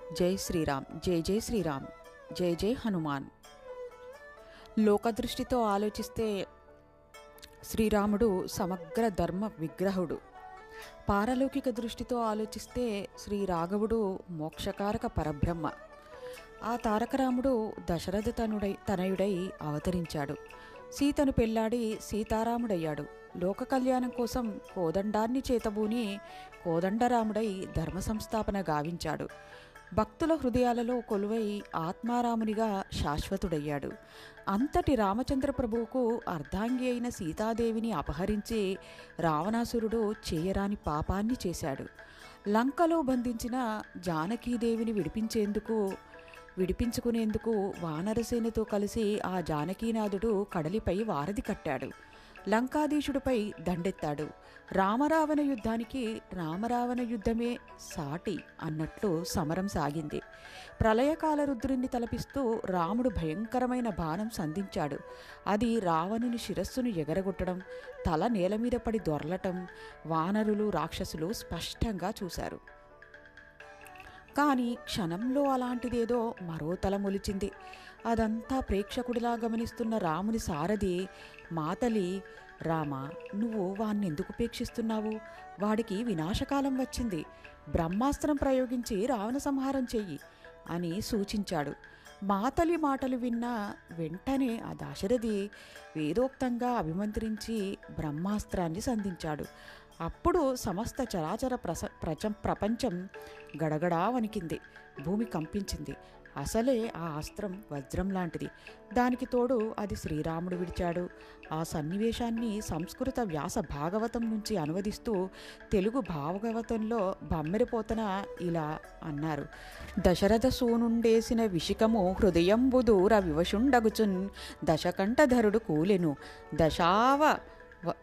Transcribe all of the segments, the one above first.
జై శ్రీరామ్ జై జై శ్రీరామ్ జై జై హనుమాన్ లోకదృష్టితో ఆలోచిస్తే శ్రీరాముడు సమగ్ర ధర్మ విగ్రహుడు పారలౌకిక దృష్టితో ఆలోచిస్తే శ్రీ రాఘవుడు మోక్షకారక పరబ్రహ్మ ఆ తారకరాముడు దశరథ తనుడై తనయుడై అవతరించాడు సీతను పెళ్లాడి సీతారాముడయ్యాడు లోక కళ్యాణం కోసం కోదండాన్ని చేతబూని కోదండరాముడై ధర్మ సంస్థాపన గావించాడు భక్తుల హృదయాలలో కొలువై ఆత్మారామునిగా శాశ్వతుడయ్యాడు అంతటి రామచంద్ర ప్రభువుకు అర్ధాంగి అయిన సీతాదేవిని అపహరించి రావణాసురుడు చేయరాని పాపాన్ని చేశాడు లంకలో బంధించిన జానకీదేవిని విడిపించేందుకు విడిపించుకునేందుకు వానరసేనతో కలిసి ఆ జానకీనాథుడు కడలిపై వారధి కట్టాడు లంకాధీశుడిపై దండెత్తాడు రామరావణ యుద్ధానికి రామరావణ యుద్ధమే సాటి అన్నట్లు సమరం సాగింది ప్రళయకాల రుద్రుణ్ణి తలపిస్తూ రాముడు భయంకరమైన బాణం సంధించాడు అది రావణుని శిరస్సును ఎగరగొట్టడం తల నేల మీద పడి దొరలటం వానరులు రాక్షసులు స్పష్టంగా చూశారు కానీ క్షణంలో అలాంటిదేదో మరో తల మొలిచింది అదంతా ప్రేక్షకుడిలా గమనిస్తున్న రాముని సారథి మాతలి రామ నువ్వు వాణ్ణి ఎందుకు ఉపేక్షిస్తున్నావు వాడికి వినాశకాలం వచ్చింది బ్రహ్మాస్త్రం ప్రయోగించి రావణ సంహారం చెయ్యి అని సూచించాడు మాతలి మాటలు విన్న వెంటనే ఆ దాశరథి వేదోక్తంగా అభిమంత్రించి బ్రహ్మాస్త్రాన్ని సంధించాడు అప్పుడు సమస్త చరాచర ప్రస ప్రచ ప్రపంచం గడగడా వణికింది భూమి కంపించింది అసలే ఆ అస్త్రం వజ్రం లాంటిది దానికి తోడు అది శ్రీరాముడు విడిచాడు ఆ సన్నివేశాన్ని సంస్కృత వ్యాస భాగవతం నుంచి అనువదిస్తూ తెలుగు భాగవతంలో బమ్మెరిపోతన ఇలా అన్నారు దశరథ సూనుండేసిన విషికము హృదయంబు దూర వివశుండగుచున్ దశకంఠధరుడు కూలెను దశావ వ-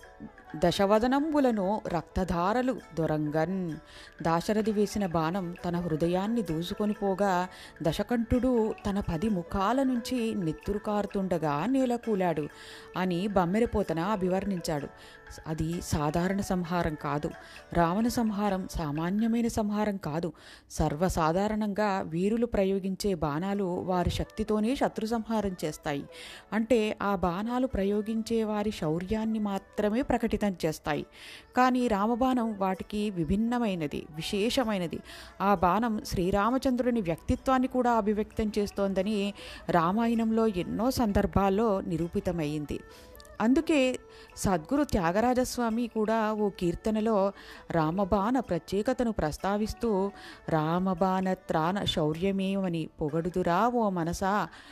దశవదనంబులను రక్తధారలు దొరంగన్ దాశరథి వేసిన బాణం తన హృదయాన్ని దూసుకొని పోగా దశకంఠుడు తన పది ముఖాల నుంచి నెత్తురు కారుతుండగా నేలకూలాడు అని బమ్మెరపోతన అభివర్ణించాడు అది సాధారణ సంహారం కాదు రావణ సంహారం సామాన్యమైన సంహారం కాదు సర్వసాధారణంగా వీరులు ప్రయోగించే బాణాలు వారి శక్తితోనే శత్రు సంహారం చేస్తాయి అంటే ఆ బాణాలు ప్రయోగించే వారి శౌర్యాన్ని మాత్రమే ప్రకటితం చేస్తాయి కానీ రామబాణం వాటికి విభిన్నమైనది విశేషమైనది ఆ బాణం శ్రీరామచంద్రుని వ్యక్తిత్వాన్ని కూడా అభివ్యక్తం చేస్తోందని రామాయణంలో ఎన్నో సందర్భాల్లో నిరూపితమైంది అందుకే సద్గురు త్యాగరాజస్వామి కూడా ఓ కీర్తనలో రామబాణ ప్రత్యేకతను ప్రస్తావిస్తూ రామబాణ త్రాణ శౌర్యమేమని పొగడుదురా ఓ మనసా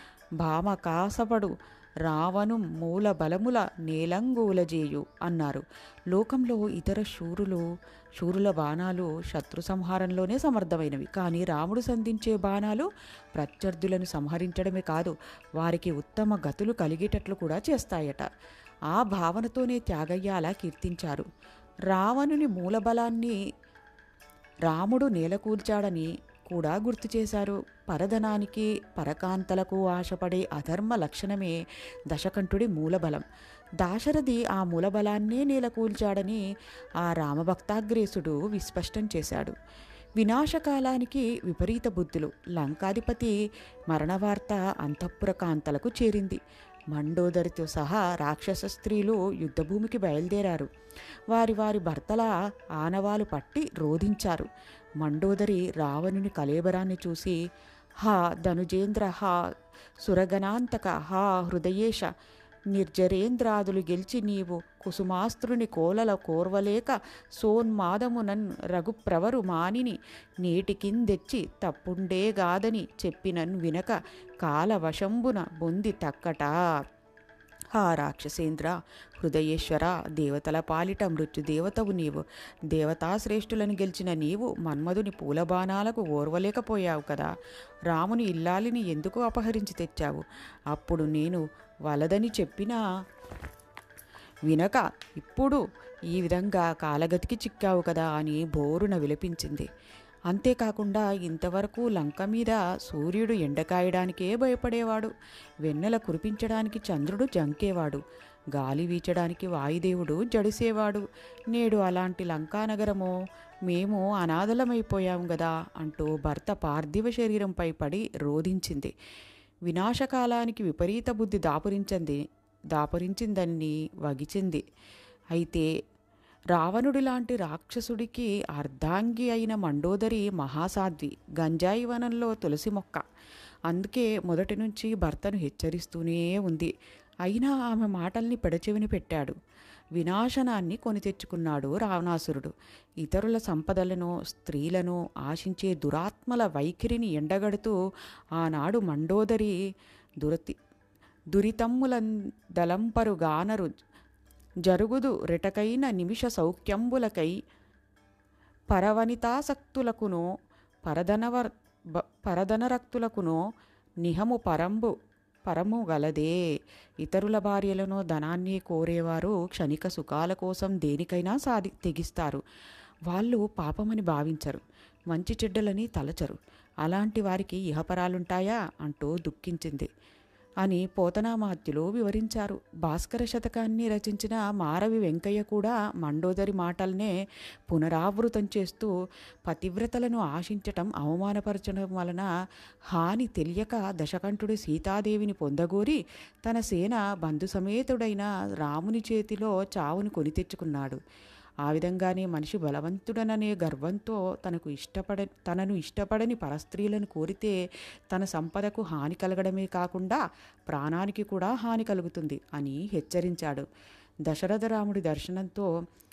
భామ కాసపడు రావణు మూల బలముల నేలంగూలజేయు అన్నారు లోకంలో ఇతర శూరులు శూరుల బాణాలు శత్రు సంహారంలోనే సమర్థమైనవి కానీ రాముడు సంధించే బాణాలు ప్రత్యర్థులను సంహరించడమే కాదు వారికి ఉత్తమ గతులు కలిగేటట్లు కూడా చేస్తాయట ఆ భావనతోనే త్యాగయ్య అలా కీర్తించారు రావణుని మూలబలాన్ని రాముడు నేలకూల్చాడని కూడా గుర్తు చేశారు పరధనానికి పరకాంతలకు ఆశపడే అధర్మ లక్షణమే దశకంఠుడి మూలబలం దాశరథి ఆ మూలబలాన్నే నేలకూల్చాడని ఆ రామభక్తాగ్రేసుడు విస్పష్టం చేశాడు వినాశకాలానికి విపరీత బుద్ధులు లంకాధిపతి మరణవార్త అంతఃపుర కాంతలకు చేరింది మండోదరితో సహా రాక్షస స్త్రీలు యుద్ధభూమికి బయలుదేరారు వారి వారి భర్తల ఆనవాలు పట్టి రోధించారు మండోదరి రావణుని కలేబరాన్ని చూసి హా ధనుజేంద్ర హా సురగణాంతక హా హృదయేశ నిర్జరేంద్రాదులు గెలిచి నీవు కుసుమాస్త్రుని కోలల కోర్వలేక సోన్మాదమునన్ రఘుప్రవరు మానిని నేటికిందెచ్చి తప్పుండేగాదని చెప్పినన్ వినక కాలవశంబున బొంది తక్కట హా రాక్షసేంద్ర హృదయేశ్వర దేవతల పాలిట మృత్యుదేవతవు నీవు దేవతాశ్రేష్ఠులను గెలిచిన నీవు మన్మధుని పూలబాణాలకు ఓర్వలేకపోయావు కదా రాముని ఇల్లాలిని ఎందుకు అపహరించి తెచ్చావు అప్పుడు నేను వలదని చెప్పినా వినక ఇప్పుడు ఈ విధంగా కాలగతికి చిక్కావు కదా అని బోరున విలపించింది అంతేకాకుండా ఇంతవరకు లంక మీద సూర్యుడు ఎండకాయడానికే భయపడేవాడు వెన్నెల కురిపించడానికి చంద్రుడు జంకేవాడు గాలి వీచడానికి వాయుదేవుడు జడిసేవాడు నేడు అలాంటి లంకానగరము మేము అనాథలమైపోయాం గదా అంటూ భర్త పార్థివ శరీరంపై పడి రోధించింది వినాశకాలానికి విపరీత బుద్ధి దాపురించింది దాపురించిందని వగిచింది అయితే రావణుడి లాంటి రాక్షసుడికి అర్ధాంగి అయిన మండోదరి మహాసాధ్వి గంజాయి వనంలో తులసి మొక్క అందుకే మొదటి నుంచి భర్తను హెచ్చరిస్తూనే ఉంది అయినా ఆమె మాటల్ని పెడచెవిని పెట్టాడు వినాశనాన్ని కొని తెచ్చుకున్నాడు రావణాసురుడు ఇతరుల సంపదలను స్త్రీలను ఆశించే దురాత్మల వైఖరిని ఎండగడుతూ ఆనాడు మండోదరి దురతి దురితమ్ములందలంపరు గానరు జరుగుదు రెటకైన నిమిష సౌఖ్యంబులకై పరవనితాసక్తులకును పరధనవ బ- పరధనరక్తులకును నిహము పరంబు పరము గలదే ఇతరుల భార్యలను ధనాన్ని కోరేవారు క్షణిక సుఖాల కోసం దేనికైనా సాధి తెగిస్తారు వాళ్ళు పాపమని భావించరు మంచి చెడ్డలని తలచరు అలాంటి వారికి ఇహపరాలుంటాయా అంటూ దుఃఖించింది అని పోతనామాత్యులు వివరించారు భాస్కర శతకాన్ని రచించిన మారవి వెంకయ్య కూడా మండోదరి మాటల్నే పునరావృతం చేస్తూ పతివ్రతలను ఆశించటం అవమానపరచడం వలన హాని తెలియక దశకంఠుడు సీతాదేవిని పొందగోరి తన సేన బంధు సమేతుడైన రాముని చేతిలో చావును కొని తెచ్చుకున్నాడు ఆ విధంగానే మనిషి బలవంతుడననే గర్వంతో తనకు ఇష్టపడ తనను ఇష్టపడని పరస్త్రీలను కోరితే తన సంపదకు హాని కలగడమే కాకుండా ప్రాణానికి కూడా హాని కలుగుతుంది అని హెచ్చరించాడు దశరథ రాముడి దర్శనంతో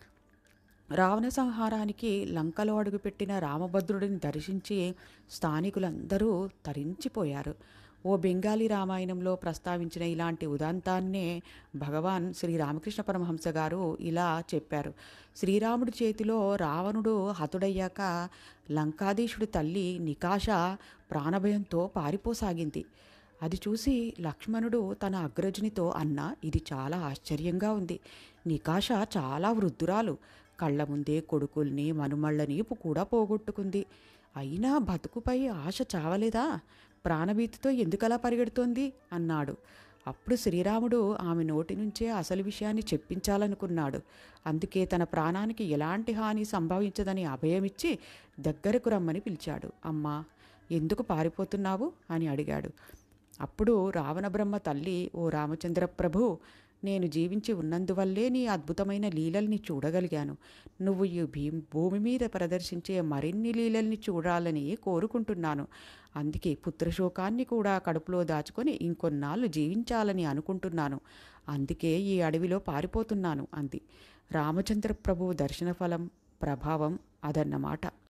రావణ సంహారానికి లంకలో అడుగుపెట్టిన రామభద్రుడిని దర్శించి స్థానికులందరూ తరించిపోయారు ఓ బెంగాలీ రామాయణంలో ప్రస్తావించిన ఇలాంటి ఉదాంతాన్నే భగవాన్ శ్రీ రామకృష్ణ పరమహంస గారు ఇలా చెప్పారు శ్రీరాముడి చేతిలో రావణుడు హతుడయ్యాక లంకాధీశుడి తల్లి నికాష ప్రాణభయంతో పారిపోసాగింది అది చూసి లక్ష్మణుడు తన అగ్రజునితో అన్న ఇది చాలా ఆశ్చర్యంగా ఉంది నికాష చాలా వృద్ధురాలు కళ్ళ ముందే కొడుకుల్ని మనుమళ్ళని కూడా పోగొట్టుకుంది అయినా బతుకుపై ఆశ చావలేదా ప్రాణభీతితో ఎందుకలా పరిగెడుతోంది అన్నాడు అప్పుడు శ్రీరాముడు ఆమె నోటి నుంచే అసలు విషయాన్ని చెప్పించాలనుకున్నాడు అందుకే తన ప్రాణానికి ఎలాంటి హాని సంభవించదని అభయమిచ్చి దగ్గరకు రమ్మని పిలిచాడు అమ్మా ఎందుకు పారిపోతున్నావు అని అడిగాడు అప్పుడు రావణ బ్రహ్మ తల్లి ఓ రామచంద్ర ప్రభు నేను జీవించి ఉన్నందువల్లే నీ అద్భుతమైన లీలల్ని చూడగలిగాను నువ్వు ఈ భీ భూమి మీద ప్రదర్శించే మరిన్ని లీలల్ని చూడాలని కోరుకుంటున్నాను అందుకే పుత్రశోకాన్ని కూడా కడుపులో దాచుకొని ఇంకొన్నాళ్ళు జీవించాలని అనుకుంటున్నాను అందుకే ఈ అడవిలో పారిపోతున్నాను అంది రామచంద్ర ప్రభు దర్శన ఫలం ప్రభావం అదన్నమాట